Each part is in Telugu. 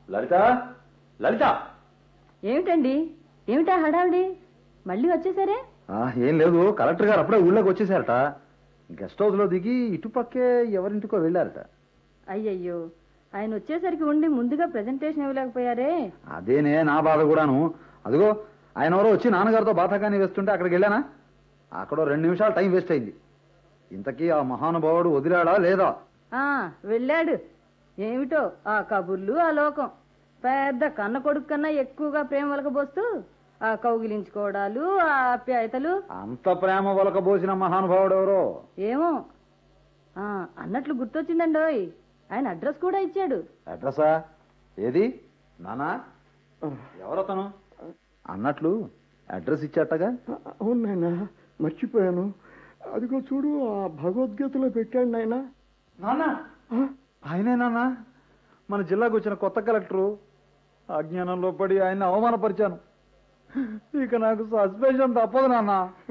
లలిత లలిత ఏమిటండి ఏమిటా హడావిడి మళ్ళీ వచ్చేసరే ఆ, ఏం లేదు కలెక్టర్ గారు అప్పుడే ఊళ్ళోకి వచ్చేసారట గెస్ట్ హౌస్ లో దిగి ఇటుపక్కే ఎవరింటికో వెళ్ళారట అయ్యయ్యో ఆయన వచ్చేసరికి ఉండి ముందుగా ప్రెజెంటేషన్ ఇవ్వలేకపోయారే అదేనే నా బాధ కూడాను అదిగో ఆయన ఎవరో వచ్చి నాన్నగారితో బాతకాన్ని వేస్తుంటే అక్కడికి వెళ్ళానా అక్కడ రెండు నిమిషాలు టైం వేస్ట్ అయింది ఇంతకీ ఆ మహానుభావుడు వదిలాడా లేదా ఆ వెళ్ళాడు ఏమిటో ఆ కబుర్లు ఆ లోకం పెద్ద కన్న కొడుకు కన్నా ఎక్కువగా ప్రేమ వలకబోస్తూ ఆ కౌగిలించుకోవడాలు ఆ ఆప్యాయతలు అంత ప్రేమ వలకబోసిన మహానుభావుడు ఎవరో ఏమో ఆ అన్నట్లు గుర్తొచ్చిందండోయ్ ఆయన అడ్రస్ కూడా ఇచ్చాడు అడ్రసా ఏది నానా ఎవరతను అన్నట్లు అడ్రస్ ఇచ్చాటగా అవును నాయనా మర్చిపోయాను అదిగో చూడు ఆ భగవద్గీతలో పెట్టాడు నాయనా నాన్న ఆయనే నాన్న మన జిల్లాకు వచ్చిన కొత్త కలెక్టరు అజ్ఞానంలో పడి ఆయన అవమానపరిచాను ఇక నాకు సస్పెన్షన్ తప్పదు నాన్న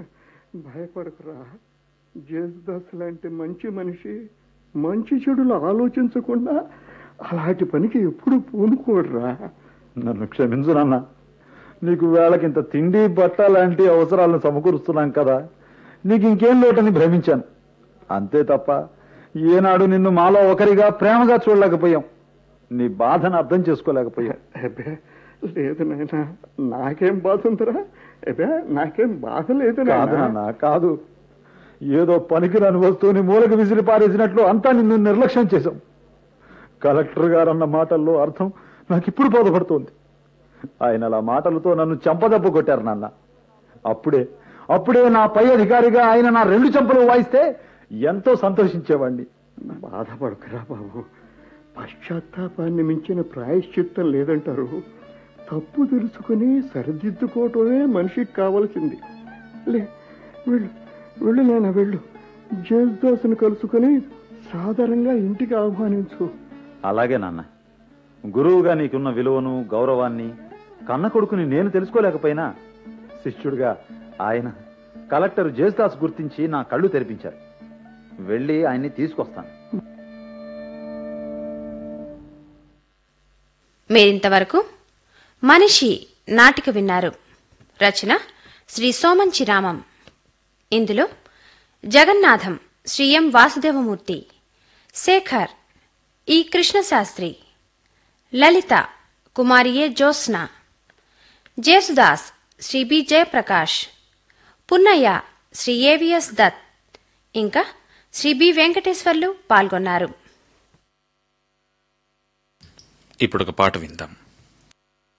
భయపడకురా జేసుదాస్ లాంటి మంచి మనిషి మంచి చెడులు ఆలోచించకుండా అలాంటి పనికి ఎప్పుడు పూనుకోడురా నన్ను క్షమించు నాన్న నీకు వేళకింత తిండి బట్ట లాంటి అవసరాలను సమకూరుస్తున్నాం కదా నీకు ఇంకేం లోటని భ్రమించాను అంతే తప్ప ఏనాడు నిన్ను మాలో ఒకరిగా ప్రేమగా చూడలేకపోయాం నీ బాధను అర్థం చేసుకోలేకపోయాం అబ్బే లేదు నాయనా నాకేం బాధ ఉందిరా అబ్బే నాకేం బాధ లేదు కాదు నాయనా. నాన్న కాదు ఏదో పనికిరాని వస్తువుని మూలకు విసిరి పారేసినట్లు అంతా నిన్ను నిర్లక్ష్యం చేశాం కలెక్టర్ గారు అన్న మాటల్లో అర్థం నాకు ఇప్పుడు బోధపడుతోంది ఆయన అలా మాటలతో నన్ను చెంపదెబ్బ కొట్టారు నాన్న అప్పుడే అప్పుడే నా పై అధికారిగా ఆయన నా రెండు చెంపలు వాయిస్తే ఎంతో సంతోషించేవాణ్ణి బాధపడకురా బాబు పశ్చాత్తాపాన్ని మించిన ప్రాయశ్చిత్తం లేదంటారు తప్పు తెలుసుకుని సరిదిద్దుకోవటమే మనిషికి కావలసింది లే వెళ్ళు వెళ్ళు నేను వెళ్ళు జేసుదాసుని కలుసుకుని సాధారణంగా ఇంటికి ఆహ్వానించు అలాగే నాన్న గురువుగా నీకున్న విలువను గౌరవాన్ని కన్న కొడుకుని నేను తెలుసుకోలేకపోయినా శిష్యుడిగా ఆయన కలెక్టర్ జేసుదాస్ గుర్తించి నా కళ్ళు తెరిపించారు వెళ్ళి ఆయన్ని తీసుకొస్తాను మీరింతవరకు మనిషి నాటిక విన్నారు రచన శ్రీ సోమంచి రామం ఇందులో జగన్నాథం శ్రీ ఎం Vasudevamurthy Shekhar E Krishnasastri Lalitha Kumari A Jyotsna Jesudas Shri B Jayaprakash Punnaiah Shri AVS Dutt ఇంకా శ్రీ బి వెంకటేశ్వర్లు పాల్గొన్నారు ఇప్పుడు ఒక పాట విందాం